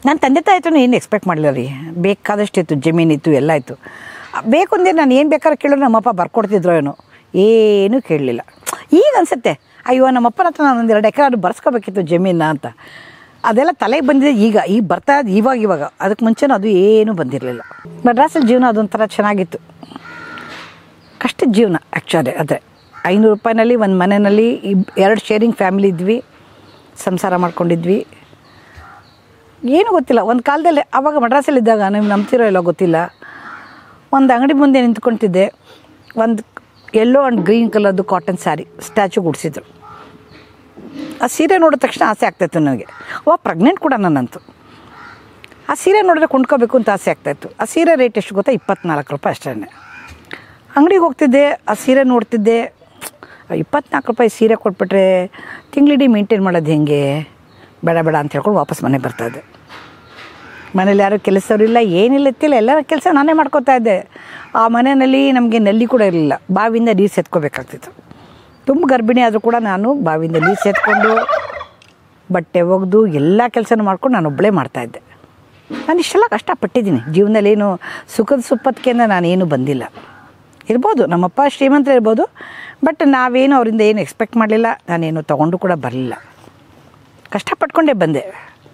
ನನ್ನ ತಂದೆ ತಾಯಿ ಹತ್ರನೂ ಏನು ಎಕ್ಸ್ಪೆಕ್ಟ್ ಮಾಡಲಿಲ್ಲ ರೀ ಬೇಕಾದಷ್ಟಿತ್ತು ಜಮೀನಿತ್ತು ಎಲ್ಲ ಇತ್ತು ಬೇಕು ಅಂದರೆ ನಾನು ಏನು ಬೇಕಾದ್ರೆ ಕೇಳಿದ್ರು ನಮ್ಮಪ್ಪ ಬರ್ಕೊಡ್ತಿದ್ರೋ ಏನೋ ಏನೂ ಕೇಳಲಿಲ್ಲ ಈಗ ಅನಿಸುತ್ತೆ ಅಯ್ಯೋ ನಮ್ಮಪ್ಪನ ಹತ್ರ ನಾನು ಒಂದು ಎರಡು ಎಕರೆ ಬರ್ಸ್ಕೋಬೇಕಿತ್ತು ಜಮೀನ ಅಂತ ಅದೆಲ್ಲ ತಲೆಗೆ ಬಂದಿದೆ ಈಗ ಈಗ ಬರ್ತಾ ಇದ್ ಇವಾಗ ಇವಾಗ ಅದಕ್ಕೆ ಮುಂಚೆನೂ ಅದು ಏನೂ ಬಂದಿರಲಿಲ್ಲ ಮಡ್ರಾಸಲ್ಲಿ ಜೀವನ ಅದೊಂಥರ ಚೆನ್ನಾಗಿತ್ತು ಕಷ್ಟದ ಜೀವನ ಆ್ಯಕ್ಚುಲಿ ಅದೇ ಐನೂರು ರೂಪಾಯಿನಲ್ಲಿ ಒಂದು ಮನೆಯಲ್ಲಿ ಇಬ್ ಎರಡು ಶೇರಿಂಗ್ ಫ್ಯಾಮಿಲಿ ಇದ್ವಿ ಸಂಸಾರ ಮಾಡ್ಕೊಂಡಿದ್ವಿ ಏನೂ ಗೊತ್ತಿಲ್ಲ ಒಂದು ಕಾಲದಲ್ಲಿ ಆವಾಗ ಮಡ್ರಾಸಲ್ಲಿದ್ದಾಗ ನೀವು ನಂಬ್ತಿರೋ ಇಲ್ಲೋ ಗೊತ್ತಿಲ್ಲ ಒಂದು ಅಂಗಡಿ ಮುಂದೆ ನಿಂತ್ಕೊಳ್ತಿದ್ದೆ ಒಂದು ಯೆಲ್ಲೋ ಆ್ಯಂಡ್ ಗ್ರೀನ್ ಕಲರ್ದು ಕಾಟನ್ ಸ್ಯಾರಿ ಸ್ಟ್ಯಾಚು ಗುಡಿಸಿದ್ರು ಆ ಸೀರೆ ನೋಡಿದ ತಕ್ಷಣ ಆಸೆ ಆಗ್ತಾಯಿತ್ತು ನನಗೆ ಓ ಪ್ರೆಗ್ನೆಂಟ್ ಕೂಡ ನಾನಂತು ಆ ಸೀರೆ ನೋಡಿದ್ರೆ ಕೊಂಡ್ಕೋಬೇಕು ಅಂತ ಆಸೆ ಆಗ್ತಾಯಿತ್ತು ಆ ಸೀರೆ ರೇಟ್ ಎಷ್ಟು ಗೊತ್ತಾ ಇಪ್ಪತ್ನಾಲ್ಕು ರೂಪಾಯಿ ಅಷ್ಟೇ ಅಂಗಡಿಗೆ ಹೋಗ್ತಿದ್ದೆ ಆ ಸೀರೆ ನೋಡ್ತಿದ್ದೆ ಇಪ್ಪತ್ನಾಲ್ಕು ರೂಪಾಯಿ ಸೀರೆ ಕೊಟ್ಬಿಟ್ರೆ ತಿಂಗಳಿಡೀ ಮೇಂಟೈನ್ ಮಾಡೋದು ಹೆಂಗೆ ಬೇಡ ಬೇಡ ಅಂತ ಹೇಳ್ಕೊಂಡು ವಾಪಸ್ ಮನೆಗೆ ಬರ್ತಾಯಿದ್ದೆ ಮನೇಲಿ ಯಾರು ಕೆಲಸವ್ರು ಇಲ್ಲ ಏನಿಲ್ಲ ಇತ್ತಿಲ್ಲ ಎಲ್ಲ ಕೆಲಸ ನಾನೇ ಮಾಡ್ಕೋತಾ ಇದ್ದೆ ಆ ಮನೆಯಲ್ಲಿ ನಮಗೆ ನಲ್ಲಿ ಕೂಡ ಇರಲಿಲ್ಲ ಬಾವಿಯಿಂದ ನೀರು ಸೇದ್ಕೋಬೇಕಾಗ್ತಿತ್ತು ತುಂಬ ಗರ್ಭಿಣಿ ಆದರೂ ಕೂಡ ನಾನು ಬಾವಿಯಿಂದ ನೀರು ಸೇದ್ಕೊಂಡು ಬಟ್ಟೆ ಒಗೆದು ಎಲ್ಲ ಕೆಲಸನೂ ಮಾಡ್ಕೊಂಡು ನಾನು ಒಬ್ಬಳೇ ಮಾಡ್ತಾಯಿದ್ದೆ ನಾನು ಇಷ್ಟೆಲ್ಲ ಕಷ್ಟಪಟ್ಟಿದ್ದೀನಿ ಜೀವನದಲ್ಲಿ ಏನು ಸುಖದ ಸುಪ್ಪತ್ತಿಗೆಯಿಂದ ನಾನೇನು ಬಂದಿಲ್ಲ ಇರ್ಬೋದು ನಮ್ಮಪ್ಪ ಶ್ರೀಮಂತರು ಇರ್ಬೋದು ಬಟ್ ನಾವೇನು ಅವರಿಂದ ಏನು ಎಕ್ಸ್ಪೆಕ್ಟ್ ಮಾಡಲಿಲ್ಲ ನಾನೇನು ತೊಗೊಂಡು ಕೂಡ ಬರಲಿಲ್ಲ ಕಷ್ಟಪಟ್ಕೊಂಡೇ ಬಂದೆ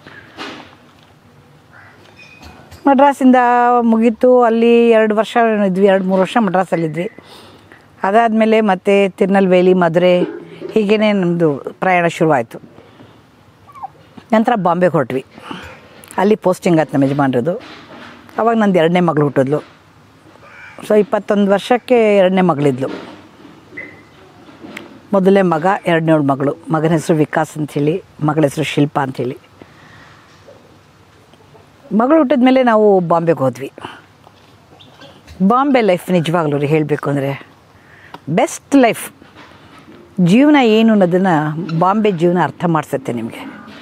ಮಡ್ರಾಸಿಂದ ಮುಗೀತು ಅಲ್ಲಿ ಎರಡು ವರ್ಷ ಇದ್ವಿ ಎರಡು ಮೂರು ವರ್ಷ ಮಡ್ರಾಸಲ್ಲಿದ್ವಿ ಅದಾದಮೇಲೆ ಮತ್ತೆ ತಿರುನಲ್ವೇಲಿ ಮಧುರೆ ಹೀಗೇ ನಮ್ಮದು ಪ್ರಯಾಣ ಶುರುವಾಯಿತು ನಂತರ ಬಾಂಬೆಗೆ ಹೊರಟ್ವಿ ಅಲ್ಲಿ ಪೋಸ್ಟಿಂಗ್ ಆಯ್ತು ನಮ್ಮ ಯಜಮಾನ್ರದ್ದು ಅವಾಗ ನಂದು ಎರಡನೇ ಮಗಳು ಹುಟ್ಟಿದ್ಲು ಸೊ ಇಪ್ಪತ್ತೊಂದು ವರ್ಷಕ್ಕೆ ಎರಡನೇ ಮಗಳಿದ್ಲು ಮೊದಲನೇ ಮಗ ಎರಡನೇ ಮಗಳು ಮಗನ ಹೆಸರು ವಿಕಾಸ್ ಅಂಥೇಳಿ ಮಗಳ ಹೆಸರು ಶಿಲ್ಪಾ ಅಂಥೇಳಿ ಮಗಳು ಹುಟ್ಟಿದ ಮೇಲೆ ನಾವು ಬಾಂಬೆಗೆ ಹೋದ್ವಿ ಬಾಂಬೆ ಲೈಫ್ ನಿಜವಾಗ್ಲೂ ರೀ ಹೇಳಬೇಕು ಅಂದರೆ ಬೆಸ್ಟ್ ಲೈಫ್ ಜೀವನ ಏನು ಅನ್ನೋದನ್ನು ಬಾಂಬೆ ಜೀವನ ಅರ್ಥ ಮಾಡಿಸುತ್ತೆ ನಿಮಗೆ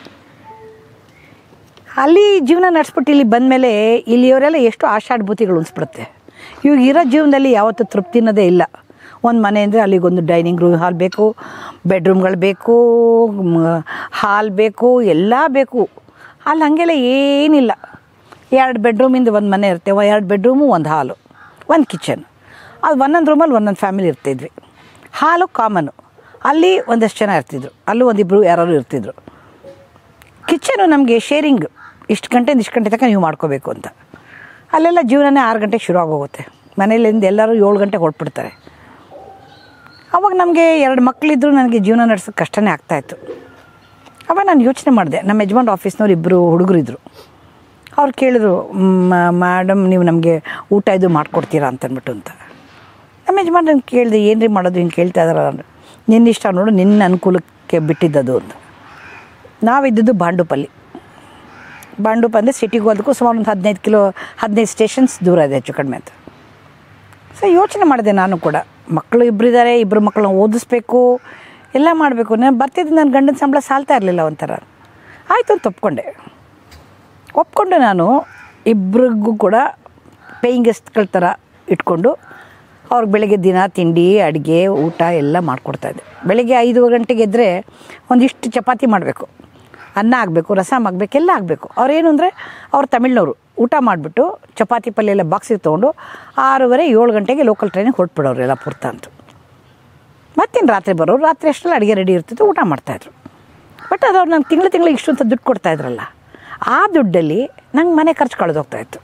ಅಲ್ಲಿ ಜೀವನ ನಡೆಸ್ಬಿಟ್ಟು ಇಲ್ಲಿ ಬಂದಮೇಲೆ ಇಲ್ಲಿಯವರೆಲ್ಲ ಎಷ್ಟು ಆಷಾಢಭೂತಿಗಳು ಅನಿಸ್ಬಿಡುತ್ತೆ ಇವಾಗ ಇರೋ ಜೀವನದಲ್ಲಿ ಯಾವತ್ತೂ ತೃಪ್ತಿ ಅನ್ನೋದೇ ಇಲ್ಲ ಒಂದು ಮನೆ ಅಂದರೆ ಅಲ್ಲಿಗೊಂದು ಡೈನಿಂಗ್ ರೂಮ್ ಹಾಲ್ ಬೇಕು ಬೆಡ್ರೂಮ್ಗಳು ಬೇಕು ಹಾಲ್ ಬೇಕು ಎಲ್ಲ ಬೇಕು ಅಲ್ಲಿ ಹಂಗೆಲ್ಲ ಏನಿಲ್ಲ ಎರಡು ಬೆಡ್ರೂಮಿಂದ ಒಂದು ಮನೆ ಇರುತ್ತೆ ಎರಡು ಬೆಡ್ರೂಮು ಒಂದು ಹಾಲು ಒಂದು ಕಿಚನ್ ಅದು ಒಂದೊಂದು ರೂಮಲ್ಲಿ ಒಂದೊಂದು ಫ್ಯಾಮಿಲಿ ಇರ್ತಿದ್ವಿ ಹಾಲು ಕಾಮನು ಅಲ್ಲಿ ಒಂದಷ್ಟು ಜನ ಇರ್ತಿದ್ರು ಅಲ್ಲೂ ಒಂದಿಬ್ಬರು ಯಾರು ಇರ್ತಿದ್ರು ಕಿಚನು ನಮಗೆ ಶೇರಿಂಗ್ ಇಷ್ಟು ಗಂಟೆಯಿಂದ ಇಷ್ಟು ಗಂಟೆ ತನಕ ನೀವು ಮಾಡ್ಕೋಬೇಕು ಅಂತ ಅಲ್ಲೆಲ್ಲ ಜೀವನನೇ ಆರು ಗಂಟೆಗೆ ಶುರು ಆಗೋಗುತ್ತೆ ಮನೇಲಿಂದ ಎಲ್ಲರೂ ಏಳು ಗಂಟೆಗೆ ಹೊರಟ್ಬಿಡ್ತಾರೆ ಅವಾಗ ನಮಗೆ ಎರಡು ಮಕ್ಕಳಿದ್ರು ನನಗೆ ಜೀವನ ನಡೆಸೋಕ್ಕೆ ಕಷ್ಟನೇ ಆಗ್ತಾಯಿತ್ತು ಅವಾಗ ನಾನು ಯೋಚನೆ ಮಾಡಿದೆ ನಮ್ಮ ಯಜಮಾನ್ ಆಫೀಸ್ನವ್ರು ಇಬ್ಬರು ಹುಡುಗರಿದ್ರು ಅವ್ರು ಕೇಳಿದ್ರು ಮೇಡಮ್ ನೀವು ನಮಗೆ ಊಟ ಇದು ಮಾಡಿಕೊಡ್ತೀರಾ ಅಂತಂದ್ಬಿಟ್ಟು ಅಂತ ನಮ್ಮ ಯಜಮಾನ್ ನಾನು ಕೇಳಿದೆ ಏನು ರೀ ಮಾಡೋದು ಹಿಂಗೆ ಕೇಳ್ತಾ ಇದಾರ ನಿನ್ನ ಇಷ್ಟ ನೋಡು ನಿನ್ನ ಅನುಕೂಲಕ್ಕೆ ಬಿಟ್ಟಿದ್ದದು ಅಂತ ನಾವಿದ್ದದ್ದು ಬಾಂಡುಪಲ್ಲಿ ಬಾಂಡುಪ ಅಂದರೆ ಸಿಟಿಗೆ ಹೋದಕ್ಕೂ ಸುಮಾರು ಒಂದು ಹದಿನೈದು ಕಿಲೋ ಹದಿನೈದು ಸ್ಟೇಷನ್ಸ್ ದೂರ ಇದೆ ಹೆಚ್ಚು ಕಡಿಮೆ ಅಂತ ಸೊ ಯೋಚನೆ ಮಾಡಿದೆ ನಾನು ಕೂಡ ಮಕ್ಕಳು ಇಬ್ಬರಿದ್ದಾರೆ ಇಬ್ಬರು ಮಕ್ಕಳನ್ನ ಓದಿಸ್ಬೇಕು ಎಲ್ಲ ಮಾಡಬೇಕು ನಾನು ಬರ್ತಿದ್ದು ನನ್ನ ಗಂಡನ ಸಂಬಳ ಸಾಲ್ತಾ ಇರಲಿಲ್ಲ ಒಂಥರ ಆಯಿತು ಅಂತ ಒಪ್ಕೊಂಡೆ ಒಪ್ಕೊಂಡು ನಾನು ಇಬ್ಬರಿಗೂ ಕೂಡ ಪೇಯಿಂಗ್ ಗೆಸ್ಟ್ಗಳ ಥರ ಇಟ್ಕೊಂಡು ಅವ್ರಿಗೆ ಬೆಳಗ್ಗೆ ದಿನ ತಿಂಡಿ ಅಡುಗೆ ಊಟ ಎಲ್ಲ ಮಾಡಿಕೊಡ್ತಾಯಿದ್ದೆ ಬೆಳಗ್ಗೆ ಐದು ಗಂಟೆಗೆ ಎದ್ದರೆ ಒಂದಿಷ್ಟು ಚಪಾತಿ ಮಾಡಬೇಕು ಅನ್ನ ಆಗಬೇಕು ರಸಮ್ ಆಗಬೇಕು ಎಲ್ಲ ಆಗಬೇಕು ಅವ್ರೇನು ಅಂದರೆ ಅವ್ರು ತಮಿಳ್ನವರು ಊಟ ಮಾಡಿಬಿಟ್ಟು ಚಪಾತಿ ಪಲ್ಯ ಎಲ್ಲ ಬಾಕ್ಸಿಗೆ ತೊಗೊಂಡು ಆರೂವರೆ ಏಳು ಗಂಟೆಗೆ ಲೋಕಲ್ ಟ್ರೈನಿಗೆ ಹೊರಟ್ಬಿಡೋರು ಎಲ್ಲ ಪೂರ್ತ ಅಂತ ಮತ್ತೇನು ರಾತ್ರಿ ಬರೋರು ರಾತ್ರಿ ಅಷ್ಟೆಲ್ಲ ಅಡುಗೆ ರೆಡಿ ಇರ್ತಿತ್ತು ಊಟ ಮಾಡ್ತಾಯಿದ್ರು ಬಟ್ ಅದು ಅವ್ರು ನಂಗೆ ತಿಂಗಳು ತಿಂಗಳಿಗೆ ಇಷ್ಟು ಅಂತ ದುಡ್ಡು ಕೊಡ್ತಾಯಿದ್ರಲ್ಲ ಆ ದುಡ್ಡಲ್ಲಿ ನಂಗೆ ಮನೆ ಖರ್ಚು ಕಳೆದೋಗ್ತಾಯಿತ್ತು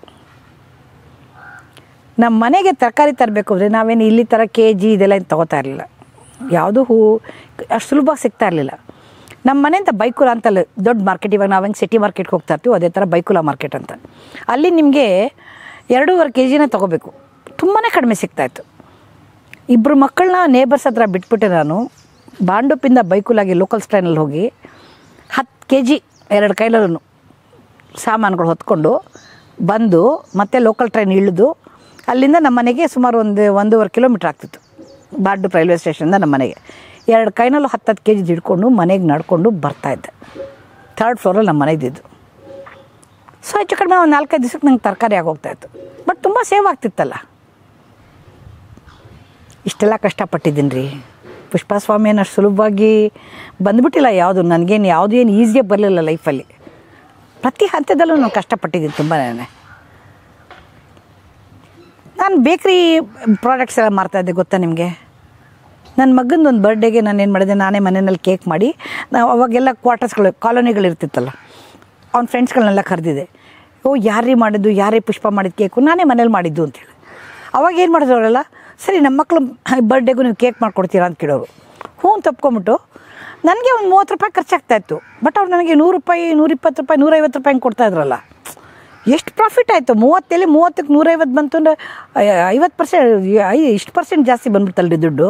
ನಮ್ಮ ಮನೆಗೆ ತರಕಾರಿ ತರಬೇಕು ಅಂದರೆ ನಾವೇನು ಇಲ್ಲಿ ಥರ ಕೆ ಜಿ ಇದೆಲ್ಲ ಏನು ತೊಗೋತಾ ಇರಲಿಲ್ಲ ಯಾವುದೂ ಹೂ ಅಷ್ಟು ಸುಲಭವಾಗಿ ಸಿಗ್ತಾ ಇರಲಿಲ್ಲ ನಮ್ಮ ಮನೆಯಿಂದ ಬೈಕುಲ ಅಂತಲ್ಲ ದೊಡ್ಡ ಮಾರ್ಕೆಟ್ ಇವಾಗ ನಾವು ಹೆಂಗೆ ಸಿಟಿ ಮಾರ್ಕೆಟ್ಗೆ ಹೋಗ್ತಾ ಇರ್ತೀವಿ ಅದೇ ಥರ ಬೈಕುಲ ಮಾರ್ಕೆಟ್ ಅಂತ ಅಲ್ಲಿ ನಿಮಗೆ ಎರಡೂವರೆ ಕೆ ಜಿನೇ ತೊಗೋಬೇಕು ತುಂಬಾ ಕಡಿಮೆ ಸಿಗ್ತಾಯಿತ್ತು ಇಬ್ಬರು ಮಕ್ಕಳನ್ನ ನೇಬರ್ಸ್ ಹತ್ರ ಬಿಟ್ಬಿಟ್ಟೆ ನಾನು ಬಾಂಡುಪಿಂದ ಬೈಕುಲಾಗಿ ಲೋಕಲ್ ಟ್ರೈನಲ್ಲಿ ಹೋಗಿ ಹತ್ತು ಕೆ ಜಿ ಎರಡು ಕೈಲೂ ಸಾಮಾನುಗಳು ಹೊತ್ಕೊಂಡು ಬಂದು ಮತ್ತೆ ಲೋಕಲ್ ಟ್ರೈನ್ ಇಳಿದು ಅಲ್ಲಿಂದ ನಮ್ಮ ಮನೆಗೆ ಸುಮಾರು ಒಂದು ಒಂದೂವರೆ ಕಿಲೋಮೀಟ್ರ್ ಆಗ್ತಿತ್ತು ಬಾಡ್ಡು ರೈಲ್ವೆ ಸ್ಟೇಷನಿಂದ ನಮ್ಮ ಮನೆಗೆ ಎರಡು ಕೈನಲ್ಲೂ ಹತ್ತತ್ತು ಕೆ ಜಿ ಹಿಡ್ಕೊಂಡು ಮನೆಗೆ ನಡ್ಕೊಂಡು ಬರ್ತಾಯಿದ್ದೆ ಥರ್ಡ್ ಫ್ಲೋರಲ್ಲಿ ನಮ್ಮ ಮನೆ ಇದ್ದಿದ್ದು ಸೊ ಹೆಚ್ಚು ಕಡಿಮೆ ಒಂದು ನಾಲ್ಕೈದು ದಿವಸಕ್ಕೆ ನಂಗೆ ತರಕಾರಿ ಆಗೋಗ್ತಾಯಿತ್ತು ಬಟ್ ತುಂಬ ಸೇವ್ ಆಗ್ತಿತ್ತಲ್ಲ ಇಷ್ಟೆಲ್ಲ ಕಷ್ಟಪಟ್ಟಿದ್ದೀನಿ ರೀ ಪುಷ್ಪಸ್ವಾಮಿ ಅಷ್ಟು ಸುಲಭವಾಗಿ ಬಂದ್ಬಿಟ್ಟಿಲ್ಲ ಯಾವುದು ನನಗೇನು ಯಾವುದು ಏನು ಈಸಿಯಾಗಿ ಬರಲಿಲ್ಲ ಲೈಫಲ್ಲಿ ಪ್ರತಿ ಹಂತದಲ್ಲೂ ನಾನು ಕಷ್ಟಪಟ್ಟಿದ್ದೀನಿ ತುಂಬಾ ನಾನು ಬೇಕ್ರಿ ಪ್ರಾಡಕ್ಟ್ಸ್ ಎಲ್ಲ ಮಾರ್ತಾಯಿದ್ದೆ ಗೊತ್ತಾ ನಿಮಗೆ ನನ್ನ ಮಗಂದು ಒಂದು ಬರ್ಡೇಗೆ ನಾನು ಏನು ಮಾಡಿದೆ ನಾನೇ ಮನೆಯಲ್ಲಿ ಕೇಕ್ ಮಾಡಿ ನಾವು ಅವಾಗೆಲ್ಲ ಕ್ವಾರ್ಟರ್ಸ್ಗಳು ಕಾಲೋನಿಗಳು ಇರ್ತಿತ್ತಲ್ಲ ಅವ್ನ ಫ್ರೆಂಡ್ಸ್ಗಳನ್ನೆಲ್ಲ ಕರೆದಿದೆ ಓ ಯಾರೇ ಮಾಡಿದ್ದು ಯಾರೇ ಪುಷ್ಪ ಮಾಡಿದ ಕೇಕು ನಾನೇ ಮನೇಲಿ ಮಾಡಿದ್ದು ಅಂತೇಳಿ ಅವಾಗ ಏನು ಮಾಡಿದ್ರು ಅವರೆಲ್ಲ ಸರಿ ನಮ್ಮ ಮಕ್ಳು ಬರ್ಡೇಗೂ ನೀವು ಕೇಕ್ ಮಾಡ್ಕೊಡ್ತೀರಾ ಅಂತ ಕೇಳೋರು ಹ್ಞೂ ಅಂತ ಒಪ್ಕೊಂಬಿಟ್ಟು ನನಗೆ ಒಂದು ಮೂವತ್ತು ರೂಪಾಯಿ ಖರ್ಚಾಗ್ತಾ ಇತ್ತು ಬಟ್ ಅವ್ರು ನನಗೆ ನೂರು ರೂಪಾಯಿ ನೂರಿಪ್ಪತ್ತು ರೂಪಾಯಿ ನೂರೈವತ್ತು ರೂಪಾಯಿ ಹಂಗೆ ಕೊಡ್ತಾ ಇದ್ರಲ್ಲ ಎಷ್ಟು ಪ್ರಾಫಿಟ್ ಆಯಿತು ಮೂವತ್ತೇಳಿ ಮೂವತ್ತಕ್ಕೆ ನೂರೈವತ್ತು ಬಂತು ಅಂದರೆ ಐವತ್ತು ಪರ್ಸೆಂಟ್ ಐ ಇಷ್ಟು ಪರ್ಸೆಂಟ್ ಜಾಸ್ತಿ ಬಂದ್ಬಿಡ್ತಲ್ರಿ ದುಡ್ಡು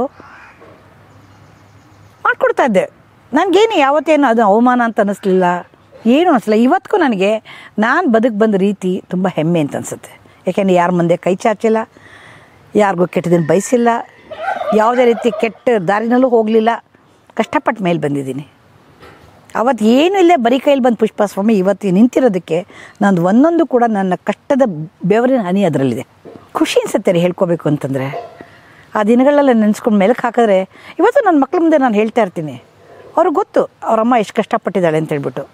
ಮಾಡ್ಕೊಡ್ತಾ ಇದ್ದೆ ನನಗೇನು ಯಾವತ್ತೇನು ಅದು ಅವಮಾನ ಅಂತ ಅನ್ನಿಸ್ಲಿಲ್ಲ ಏನು ಅನಿಸ್ಲಿಲ್ಲ ಇವತ್ತಿಗೂ ನನಗೆ ನಾನು ಬದುಕು ಬಂದ ರೀತಿ ತುಂಬ ಹೆಮ್ಮೆ ಅಂತ ಅನಿಸುತ್ತೆ ಯಾಕೆಂದರೆ ಯಾರ ಮುಂದೆ ಕೈ ಚಾಚಿಲ್ಲ ಯಾರಿಗೂ ಕೆಟ್ಟದನ್ನು ಬಯಸಿಲ್ಲ ಯಾವುದೇ ರೀತಿ ಕೆಟ್ಟ ದಾರಿನಲ್ಲೂ ಹೋಗಲಿಲ್ಲ ಕಷ್ಟಪಟ್ಟು ಮೇಲೆ ಬಂದಿದ್ದೀನಿ ಅವತ್ತು ಏನೂ ಇಲ್ಲೇ ಬರೀ ಕೈಲಿ ಬಂದು ಪುಷ್ಪ ಸ್ವಾಮಿ ಇವತ್ತು ನಿಂತಿರೋದಕ್ಕೆ ನಂದು ಒಂದೊಂದು ಕೂಡ ನನ್ನ ಕಷ್ಟದ ಬೆವರಿನ ಹನಿ ಅದರಲ್ಲಿದೆ ಖುಷಿ ಅನ್ಸುತ್ತೆ ರೀ ಹೇಳ್ಕೊಬೇಕು ಅಂತಂದರೆ ಆ ದಿನಗಳೆಲ್ಲ ನೆನೆಸ್ಕೊಂಡು ಮೆಲಕ್ಕೆ ಹಾಕಿದ್ರೆ ಇವತ್ತು ನನ್ನ ಮಕ್ಳ ಮುಂದೆ ನಾನು ಹೇಳ್ತಾ ಇರ್ತೀನಿ ಅವ್ರಿಗೆ ಗೊತ್ತು ಅವರಮ್ಮ ಎಷ್ಟು ಕಷ್ಟಪಟ್ಟಿದ್ದಾಳೆ ಅಂತ ಹೇಳ್ಬಿಟ್ಟು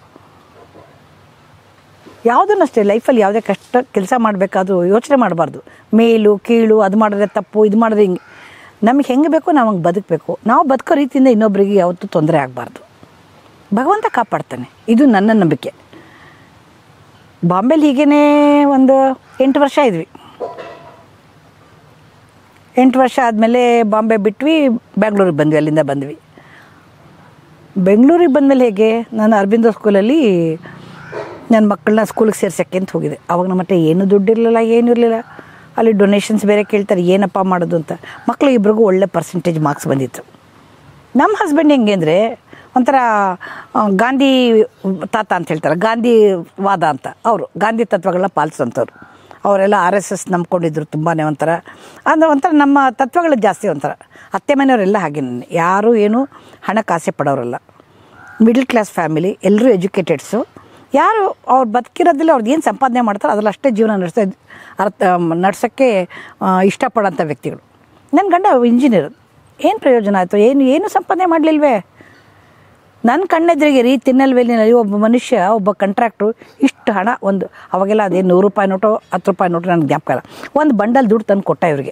ಯಾವುದನ್ನು ಅಷ್ಟೇ ಲೈಫಲ್ಲಿ ಯಾವುದೇ ಕಷ್ಟ ಕೆಲಸ ಮಾಡಬೇಕಾದ್ರೂ ಯೋಚನೆ ಮಾಡಬಾರ್ದು ಮೇಲು ಕೀಳು ಅದು ಮಾಡಿದ್ರೆ ತಪ್ಪು ಇದು ಮಾಡಿದ್ರೆ ಹಿಂಗೆ ನಮಗೆ ಹೆಂಗೆ ಬೇಕೋ ನಾವು ಹಂಗೆ ಬದುಕಬೇಕು ನಾವು ಬದುಕೋ ರೀತಿಯಿಂದ ಇನ್ನೊಬ್ಬರಿಗೆ ಯಾವತ್ತೂ ತೊಂದರೆ ಆಗಬಾರ್ದು ಭಗವಂತ ಕಾಪಾಡ್ತಾನೆ ಇದು ನನ್ನ ನಂಬಿಕೆ ಬಾಂಬೆಲಿ ಹೀಗೇ ಒಂದು ಎಂಟು ವರ್ಷ ಇದ್ವಿ ಎಂಟು ವರ್ಷ ಆದಮೇಲೆ ಬಾಂಬೆ ಬಿಟ್ವಿ ಬೆಂಗಳೂರಿಗೆ ಬಂದ್ವಿ ಅಲ್ಲಿಂದ ಬಂದ್ವಿ ಬೆಂಗಳೂರಿಗೆ ಬಂದಮೇಲೆ ಹೇಗೆ ನಾನು ಅರವಿಂದ ಸ್ಕೂಲಲ್ಲಿ ನನ್ನ ಮಕ್ಕಳನ್ನ ಸ್ಕೂಲಿಗೆ ಸೇರ್ಸಕ್ಕೆ ಅಂತ ಹೋಗಿದೆ ಅವಾಗ ನಮ್ಮ ಹತ್ರ ಏನೂ ದುಡ್ಡು ಇರಲಿಲ್ಲ ಏನೂ ಇರಲಿಲ್ಲ ಅಲ್ಲಿ ಡೊನೇಷನ್ಸ್ ಬೇರೆ ಕೇಳ್ತಾರೆ ಏನಪ್ಪ ಮಾಡೋದು ಅಂತ ಮಕ್ಕಳು ಇಬ್ರಿಗೂ ಒಳ್ಳೆ ಪರ್ಸೆಂಟೇಜ್ ಮಾರ್ಕ್ಸ್ ಬಂದಿತ್ತು ನಮ್ಮ ಹಸ್ಬೆಂಡ್ ಹೆಂಗೆ ಅಂದರೆ ಒಂಥರ ಆ, ಗಾಂಧಿ ತಾತ ಅಂತ ಹೇಳ್ತಾರೆ ಗಾಂಧಿ ವಾದ ಅಂತ ಅವರು ಗಾಂಧಿ ತತ್ವಗಳನ್ನ ಪಾಲಿಸೋಂಥವ್ರು ಅವರೆಲ್ಲ ಆರ್ ಎಸ್ ಎಸ್ ನಂಬ್ಕೊಂಡಿದ್ರು ತುಂಬಾ ಒಂಥರ ಅಂದರೆ ಒಂಥರ ನಮ್ಮ ತತ್ವಗಳು ಜಾಸ್ತಿ ಒಂಥರ ಅತ್ತೆ ಮನೆಯವರೆಲ್ಲ ಹಾಗೆ ಯಾರೂ ಏನು ಹಣಕ್ಕೆ ಆಸೆ ಪಡೋರಲ್ಲ ಮಿಡ್ಲ್ ಕ್ಲಾಸ್ ಫ್ಯಾಮಿಲಿ ಎಲ್ಲರೂ ಎಜುಕೇಟೆಡ್ಸು ಯಾರು ಅವ್ರು ಬದುಕಿರೋದಿಲ್ಲ ಅವ್ರದ್ದು ಏನು ಸಂಪಾದನೆ ಮಾಡ್ತಾರೋ ಅದ್ರಲ್ಲಿ ಅಷ್ಟೇ ಜೀವನ ನಡೆಸೋ ಅರ್ಥ ನಡ್ಸೋಕ್ಕೆ ಇಷ್ಟಪಡೋಂಥ ವ್ಯಕ್ತಿಗಳು ನನ್ನ ಗಂಡ ಇಂಜಿನಿಯರ್ ಏನು ಪ್ರಯೋಜನ ಆಯಿತು ಏನು ಏನು ಸಂಪಾದನೆ ಮಾಡಲಿಲ್ವೇ ನನ್ನ ಕಣ್ಣೆದ್ರಿಗೆ ರೀ ತಿನ್ನಲ್ವೇಲಿನಲ್ಲಿ ಒಬ್ಬ ಮನುಷ್ಯ ಒಬ್ಬ ಕಾಂಟ್ರಾಕ್ಟ್ರು ಇಷ್ಟು ಹಣ ಒಂದು ಅವಾಗೆಲ್ಲ ಅದೇ ನೂರು ರೂಪಾಯಿ ನೋಟು ಹತ್ತು ರೂಪಾಯಿ ನೋಟು ನನಗೆ ಜ್ಞಾಪಕ ಇಲ್ಲ ಒಂದು ಬಂಡಲ್ ದುಡ್ಡು ತಂದು ಕೊಟ್ಟ ಇವ್ರಿಗೆ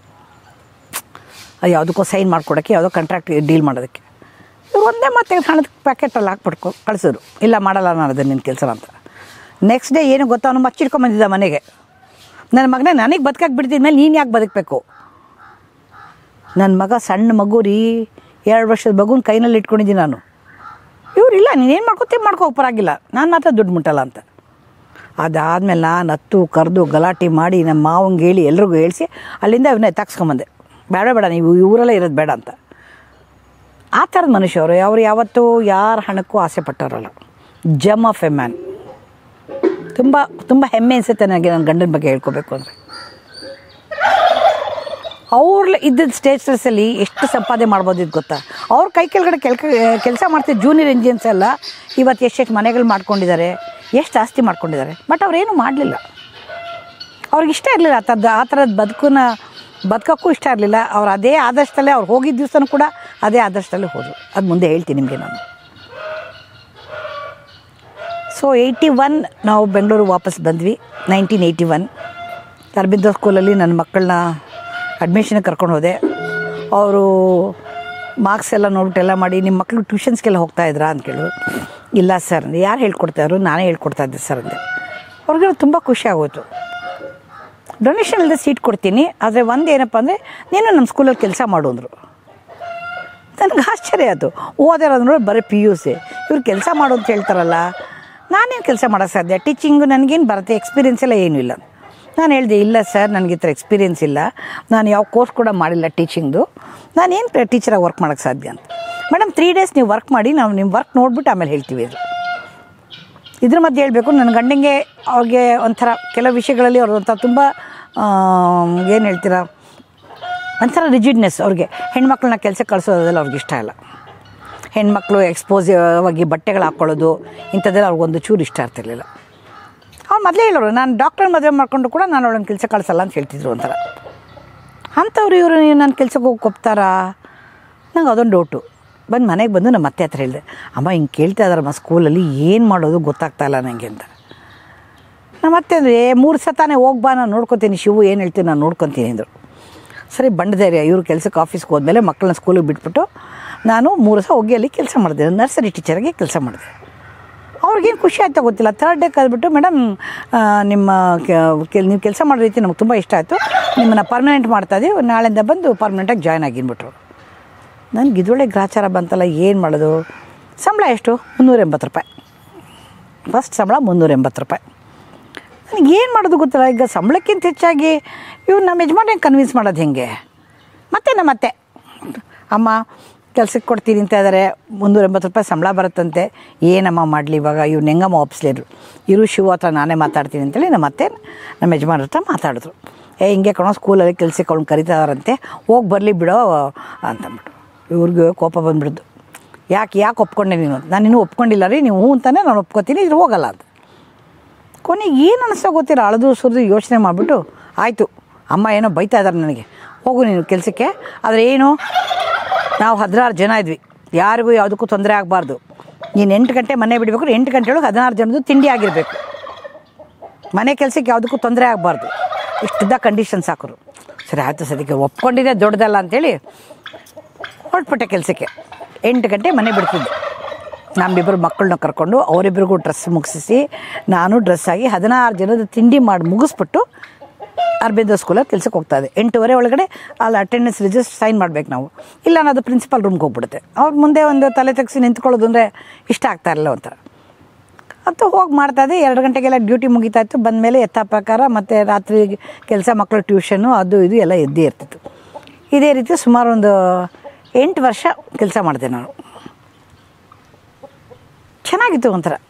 ಅದು ಯಾವುದಕ್ಕೋ ಸೈನ್ ಮಾಡ್ಕೊಡೋಕ್ಕೆ ಯಾವುದೋ ಕಾಂಟ್ರಾಕ್ಟ್ ಡೀಲ್ ಮಾಡೋದಕ್ಕೆ ಇವ್ರು ಒಂದೇ ಮತ್ತೆ ಹಣದ ಪ್ಯಾಕೆಟಲ್ಲಿ ಹಾಕ್ಬಿಟ್ಕೊ ಕಳಿಸಿದ್ರು ಇಲ್ಲ ಮಾಡಲ್ಲ ನಾನು ಅದನ್ನು ನಿನ್ನ ಕೆಲಸ ಅಂತ ನೆಕ್ಸ್ಟ್ ಡೇ ಏನು ಗೊತ್ತಾ ಅವನು ಮಚ್ಚಿಡ್ಕೊಂಬಂದಿದ್ದ ಮನೆಗೆ ನನ್ನ ಮಗನೇ ನನಗೆ ಬದುಕಕ್ಕೆ ಬಿಡ್ತಿದ ಮೇಲೆ ನೀನು ಯಾಕೆ ಬದುಕಬೇಕು ನನ್ನ ಮಗ ಸಣ್ಣ ಮಗು ರೀ ಎರಡು ವರ್ಷದ ಮಗುನ ಕೈನಲ್ಲಿ ಇಟ್ಕೊಂಡಿದ್ದೀನಿ ನಾನು ಇವ್ರು ಇಲ್ಲ ನೀನೇನು ಮಾಡ್ಕೋತೀವಿ ಮಾಡ್ಕೋ ಪರಾಗಿಲ್ಲ ನಾನು ಮಾತ್ರ ದುಡ್ಡು ಮುಟ್ಟಲ್ಲ ಅಂತ ಅದಾದಮೇಲೆ ನಾನು ಹತ್ತು ಕರೆದು ಗಲಾಟೆ ಮಾಡಿ ನಮ್ಮ ಮಾವಂಗೆ ಹೇಳಿ ಎಲ್ರಿಗೂ ಹೇಳಿಸಿ ಅಲ್ಲಿಂದ ಇವನ್ನ ಎತ್ತಾಕ್ಸ್ಕೊಂಬಂದೆ ಬೇಡ ಬೇಡ ನೀವು ಊರಲ್ಲೇ ಇರೋದು ಬೇಡ ಅಂತ ಆ ಥರದ ಮನುಷ್ಯರು ಅವ್ರು ಯಾವತ್ತೂ ಯಾರ ಹಣಕ್ಕೂ ಆಸೆ ಪಟ್ಟವರಲ್ಲ ಜಮ್ ಆಫ್ ಎ ಮ್ಯಾನ್ ತುಂಬ ತುಂಬ ಹೆಮ್ಮೆ ಅನಿಸುತ್ತೆ ನನಗೆ ನನ್ನ ಗಂಡನ ಬಗ್ಗೆ ಹೇಳ್ಕೋಬೇಕು ಅಂದರೆ ಅವ್ರ ಇದ್ದಿದ್ದ ಸ್ಟೇಟಸಲ್ಲಿ ಎಷ್ಟು ಸಂಪಾದನೆ ಮಾಡ್ಬೋದು ಇದು ಗೊತ್ತಾ ಅವ್ರ ಕೈ ಕೆಳಗಡೆ ಕೆಲ್ಕ ಕೆಲಸ ಮಾಡ್ತಿದ್ದ ಜೂನಿಯರ್ ಇಂಜಿನಿಯರ್ಸ್ ಎಲ್ಲ ಇವತ್ತು ಎಷ್ಟೆಷ್ಟು ಮನೆಗಳು ಮಾಡ್ಕೊಂಡಿದ್ದಾರೆ ಎಷ್ಟು ಆಸ್ತಿ ಮಾಡ್ಕೊಂಡಿದ್ದಾರೆ ಬಟ್ ಅವ್ರೇನು ಮಾಡಲಿಲ್ಲ ಅವ್ರಿಗೆ ಇಷ್ಟ ಇರಲಿಲ್ಲ ಆ ಥರದ್ದು ಆ ಥರದ ಬದುಕನ್ನ ಬದುಕೋಕ್ಕೂ ಇಷ್ಟ ಇರಲಿಲ್ಲ ಅವ್ರು ಅದೇ ಆದರ್ಶದಲ್ಲೇ ಅವ್ರು ಹೋಗಿದ್ದ ದಿವಸನೂ ಕೂಡ ಅದೇ ಆದರ್ಶದಲ್ಲೇ ಹೋದರು ಅದು ಮುಂದೆ ಹೇಳ್ತೀನಿ ನಿಮಗೆ ನಾನು ಸೊ ಏಯ್ಟಿ ಒನ್ ನಾವು ಬೆಂಗಳೂರು ವಾಪಸ್ ಬಂದ್ವಿ ನೈನ್ಟೀನ್ ಏಯ್ಟಿ ಒನ್ ಅರಬಿಂದೋ ಸ್ಕೂಲಲ್ಲಿ ನನ್ನ ಮಕ್ಕಳನ್ನ ಅಡ್ಮಿಷನ್ ಕರ್ಕೊಂಡು ಹೋದೆ ಅವರು ಮಾರ್ಕ್ಸ್ ಎಲ್ಲ ನೋಡ್ಬಿಟ್ಟು ಎಲ್ಲ ಮಾಡಿ ನಿಮ್ಮ ಮಕ್ಕಳು ಟ್ಯೂಷನ್ಸ್ಗೆಲ್ಲ ಹೋಗ್ತಾ ಇದ್ರಾ ಅಂತ ಕೇಳಿದ್ರು ಇಲ್ಲ ಸರ್ ಅಂದೆ ಯಾರು ಹೇಳ್ಕೊಡ್ತಾಯಿದ್ರು ನಾನೇ ಹೇಳ್ಕೊಡ್ತಾ ಇದ್ದೆ ಸರ್ ಅಂದೆ ಅವ್ರಿಗೆ ತುಂಬ ಖುಷಿ ಆಗೋಯ್ತು ಡೊನೇಷನ್ ಇಲ್ಲದೆ ಸೀಟ್ ಕೊಡ್ತೀನಿ ಆದರೆ ಒಂದು ಏನಪ್ಪ ಅಂದರೆ ನೀನು ನಮ್ಮ ಸ್ಕೂಲಲ್ಲಿ ಕೆಲಸ ಮಾಡು ಅಂದರು ನನಗೆ ಆಶ್ಚರ್ಯ ಆಯಿತು ಓದಿರೋದ್ರು ಬರೀ ಪಿ ಯು ಸಿ ಇವ್ರು ಕೆಲಸ ಮಾಡು ಅಂತ ಹೇಳ್ತಾರಲ್ಲ ನಾನೇನು ಕೆಲಸ ಮಾಡೋಕ್ಕೆ ಸಾಧ್ಯ ಟೀಚಿಂಗು ನನಗೇನು ಬರುತ್ತೆ ಎಕ್ಸ್ಪೀರಿಯನ್ಸ್ ಎಲ್ಲ ಏನೂ ಇಲ್ಲ ನಾನು ಹೇಳಿದೆ ಇಲ್ಲ ಸರ್ ನನಗೆ ಈ ಥರ ಎಕ್ಸ್ಪೀರಿಯನ್ಸ್ ಇಲ್ಲ ನಾನು ಯಾವ ಕೋರ್ಸ್ ಕೂಡ ಮಾಡಿಲ್ಲ ಟೀಚಿಂಗ್ದು ನಾನೇನು ಟೀಚರಾಗಿ ವರ್ಕ್ ಮಾಡೋಕ್ಕೆ ಸಾಧ್ಯ ಅಂತ ಮೇಡಮ್ ತ್ರೀ ಡೇಸ್ ನೀವು ವರ್ಕ್ ಮಾಡಿ ನಾವು ನಿಮ್ಮ ವರ್ಕ್ ನೋಡ್ಬಿಟ್ಟು ಆಮೇಲೆ ಹೇಳ್ತೀವಿ ಇದು ಇದ್ರ ಮಧ್ಯೆ ಹೇಳಬೇಕು ನನ್ನ ಗಂಡಂಗೆ ಅವ್ರಿಗೆ ಒಂಥರ ಕೆಲವು ವಿಷಯಗಳಲ್ಲಿ ಅವ್ರು ಒಂಥರ ತುಂಬ ಏನು ಹೇಳ್ತೀರಾ ಒಂಥರ ರಿಜಿಡ್ನೆಸ್ ಅವ್ರಿಗೆ ಹೆಣ್ಮಕ್ಳನ್ನ ಕೆಲಸಕ್ಕೆ ಕಳಿಸೋದೆಲ್ಲ ಅವ್ರಿಗೆ ಇಷ್ಟ ಇಲ್ಲ ಹೆಣ್ಮಕ್ಳು ಎಕ್ಸ್ಪೋಸ್ ಆಗಿ ಬಟ್ಟೆಗಳು ಹಾಕ್ಕೊಳ್ಳೋದು ಇಂಥದ್ದೆಲ್ಲ ಅವ್ರಿಗೊಂದು ಚೂರು ಇಷ್ಟ ಆಗ್ತಿರ್ಲಿಲ್ಲ ಅವ್ರು ಮೊದಲೇ ಹೇಳೋರು ನಾನು ಡಾಕ್ಟರ್ ಮದುವೆ ಮಾಡ್ಕೊಂಡು ಕೂಡ ನಾನು ಅವಳನ್ನ ಕೆಲಸ ಕಳಿಸಲ್ಲ ಅಂತ ಹೇಳ್ತಿದ್ರು ಒಂಥರ ಅಂಥವ್ರು ಇವರು ನನ್ನ ಕೆಲ್ಸಕ್ಕೆ ಹೋಗಿ ಒಪ್ತಾರಾ ನಂಗೆ ಅದೊಂದು ಡೌಟು ಬಂದು ಮನೆಗೆ ಬಂದು ನಮ್ಮ ಅತ್ತೆ ಹತ್ರ ಹೇಳಿದೆ ಅಮ್ಮ ಹಿಂಗೆ ಕೇಳ್ತಾ ಇದಾರಮ್ಮ ಸ್ಕೂಲಲ್ಲಿ ಏನು ಮಾಡೋದು ಗೊತ್ತಾಗ್ತಾ ಇಲ್ಲ ನನಗೆ ಅಂತ ನಮ್ಮ ಮತ್ತೆ ಅಂದರೆ ಏ ಮೂರು ಸತಾನೆ ಹೋಗ್ಬಾ ನಾನು ನೋಡ್ಕೊತೀನಿ ಶಿವು ಏನು ಹೇಳ್ತೀನಿ ನಾನು ನೋಡ್ಕೊತೀನಿ ಅಂದರು ಸರಿ ಬಂಡ ಧೈರ್ಯ ಇವರು ಕೆಲಸಕ್ಕೆ ಆಫೀಸ್ಗೆ ಹೋದ್ಮೇಲೆ ಮಕ್ಕಳನ್ನ ಸ್ಕೂಲಿಗೆ ಬಿಟ್ಬಿಟ್ಟು ನಾನು ಮೂರು ಸಹ ಹೋಗಿ ಅಲ್ಲಿ ಕೆಲಸ ಮಾಡಿದೆ ನರ್ಸರಿ ಟೀಚರಾಗಿ ಕೆಲಸ ಮಾಡಿದೆ ಅವ್ರಿಗೇನು ಖುಷಿ ಆಯ್ತಾ ಗೊತ್ತಿಲ್ಲ ಥರ್ಡ್ ಡೇ ಕರೆದ್ಬಿಟ್ಟು ಮೇಡಮ್ ನಿಮ್ಮ ಕೆಲ್ ನೀವು ಕೆಲಸ ಮಾಡೋ ರೀತಿ ನಮ್ಗೆ ತುಂಬ ಇಷ್ಟ ಆಯಿತು ನಿಮ್ಮನ್ನು ಪರ್ಮನೆಂಟ್ ಮಾಡ್ತಾ ಇದೀವಿ ನಾಳೆಯಿಂದ ಬಂದು ಪರ್ಮನೆಂಟಾಗಿ ಜಾಯ್ನ್ ಆಗಿನ್ಬಿಟ್ರು ನನಗೆ ಇದೊಳ್ಳೆ ಗ್ರಾಚಾರ ಬಂತಲ್ಲ ಏನು ಮಾಡೋದು ಸಂಬಳ ಎಷ್ಟು ಮುನ್ನೂರ ಎಂಬತ್ತು ರೂಪಾಯಿ ಫಸ್ಟ್ ಸಂಬಳ ಮುನ್ನೂರ ಎಂಬತ್ತು ರೂಪಾಯಿ ನನಗೆ ಏನು ಮಾಡೋದು ಗೊತ್ತಿಲ್ಲ ಈಗ ಸಂಬಳಕ್ಕಿಂತ ಹೆಚ್ಚಾಗಿ ಇವ್ರು ನಮ್ಮ ಯಜಮಾನ್ರಿಗೆ ಕನ್ವಿನ್ಸ್ ಮಾಡೋದು ಹೆಂಗೆ ಮತ್ತೆ ನಮ್ಮ ಅತ್ತೆ ಅಮ್ಮ ಕೆಲ್ಸಕ್ಕೆ ಕೊಡ್ತೀನಿ ಅಂತ ಇದ್ದಾರೆ ಮುನ್ನೂರ ಎಂಬತ್ತು ರೂಪಾಯಿ ಸಂಬಳ ಬರುತ್ತಂತೆ ಏನಮ್ಮ ಮಾಡಲಿ ಇವಾಗ ಇವ್ನು ಹೆಂಗಮ್ಮ ಒಪ್ಸ್ಲಿದ್ರು ಇರು ಶಿವ ಹತ್ರ ನಾನೇ ಮಾತಾಡ್ತೀನಿ ಅಂತೇಳಿ ನಮ್ಮ ಅತ್ತೆ ನಮ್ಮ ಯಜಮಾನ್ರ ಹತ್ರ ಮಾತಾಡಿದ್ರು ಏ ಹಿಂಗೆ ಕಣೋ ಸ್ಕೂಲಲ್ಲಿ ಕೆಲ್ಸಕ್ಕೆ ಅವ್ನು ಕರಿತಾರಂತೆ ಹೋಗಿ ಬರಲಿ ಬಿಡೋ ಅಂತಂದ್ಬಿಟ್ಟು ಇವ್ರಿಗೆ ಕೋಪ ಬಂದ್ಬಿಡ್ದು ಯಾಕೆ ಯಾಕೆ ಒಪ್ಕೊಂಡೆ ನೀನು ನಾನು ಇನ್ನೂ ಒಪ್ಕೊಂಡಿಲ್ಲ ರೀ ನೀವು ಹ್ಞೂ ಅಂತಾನೆ ನಾನು ಒಪ್ಕೋತೀನಿ ಇದ್ರ ಹೋಗಲ್ಲ ಅಂತ ಕೊನೆಗೆ ಏನು ಅನಿಸ್ತೋ ಗೊತ್ತಿಲ್ಲ ಅಳದು ಸುರಿದು ಯೋಚನೆ ಮಾಡಿಬಿಟ್ಟು ಆಯಿತು ಅಮ್ಮ ಏನೋ ಬೈತಾ ಇದ್ದಾರೆ ನನಗೆ ಹೋಗು ನೀನು ಕೆಲಸಕ್ಕೆ ಆದರೆ ಏನು ನಾವು ಹದಿನಾರು ಜನ ಇದ್ವಿ ಯಾರಿಗೂ ಯಾವುದಕ್ಕೂ ತೊಂದರೆ ಆಗಬಾರ್ದು ನೀನು ಎಂಟು ಗಂಟೆ ಮನೆ ಬಿಡಬೇಕು ಎಂಟು ಗಂಟೆ ಒಳಗೆ ಹದಿನಾರು ಜನದ್ದು ತಿಂಡಿ ಆಗಿರಬೇಕು ಮನೆ ಕೆಲಸಕ್ಕೆ ಯಾವುದಕ್ಕೂ ತೊಂದರೆ ಆಗಬಾರ್ದು ಇಷ್ಟುದ್ದ ಕಂಡೀಷನ್ಸ್ ಹಾಕೋರು ಸರಿ ಆಯಿತು ಸದ್ಯಕ್ಕೆ ಒಪ್ಕೊಂಡಿದ್ದೆ ದೊಡ್ಡದಲ್ಲ ಅಂತೇಳಿ ಹೊರಟ್ಬಿಟ್ಟೆ ಕೆಲಸಕ್ಕೆ ಎಂಟು ಗಂಟೆ ಮನೆ ಬಿಡ್ತಿದ್ದೆ ನಮ್ಮಿಬ್ಬರು ಮಕ್ಕಳನ್ನ ಕರ್ಕೊಂಡು ಅವರಿಬ್ಬರಿಗೂ ಡ್ರೆಸ್ ಮುಗಿಸಿ ನಾನು ಡ್ರೆಸ್ ಆಗಿ ಹದಿನಾರು ಜನದ ತಿಂಡಿ ಮಾಡಿ ಮುಗಿಸ್ಬಿಟ್ಟು ಅರಬಿಂದ ಸ್ಕೂಲಲ್ಲಿ ಕೆಲ್ಸಕ್ಕೆ ಹೋಗ್ತಾ ಇದೆ ಎಂಟೂವರೆ ಒಳಗಡೆ ಅಲ್ಲಿ ಅಟೆಂಡೆನ್ಸ್ ರಿಜಿಸ್ಟರ್ ಸೈನ್ ಮಾಡ್ಬೇಕು ನಾವು ಇಲ್ಲ ಅದು ಪ್ರಿನ್ಸಿಪಾಲ್ ರೂಮ್ಗೆ ಹೋಗ್ಬಿಡುತ್ತೆ ಅವ್ರ ಮುಂದೆ ಒಂದು ತಲೆ ತೆಗ್ಸಿ ನಿಂತ್ಕೊಳ್ಳೋದು ಅಂದರೆ ಇಷ್ಟ ಆಗ್ತಾ ಇರಲಿಲ್ಲ ಒಂಥರ ಅಂತ ಹೋಗಿ ಮಾಡ್ತಾ ಇದ್ದೆ ಎರಡು ಗಂಟೆಗೆಲ್ಲ ಡ್ಯೂಟಿ ಮುಗಿತಾ ಇತ್ತು ಬಂದಮೇಲೆ ಯಥಾ ಪ್ರಕಾರ ಮತ್ತು ರಾತ್ರಿ ಕೆಲಸ ಮಕ್ಕಳು ಟ್ಯೂಷನು ಅದು ಇದು ಎಲ್ಲ ಎದ್ದೇ ಇರ್ತಿತ್ತು ಇದೇ ರೀತಿ ಸುಮಾರು ಒಂದು ಎಂಟು ವರ್ಷ ಕೆಲಸ ಮಾಡಿದೆ ನಾನು ಚೆನ್ನಾಗಿತ್ತು ಒಂಥರ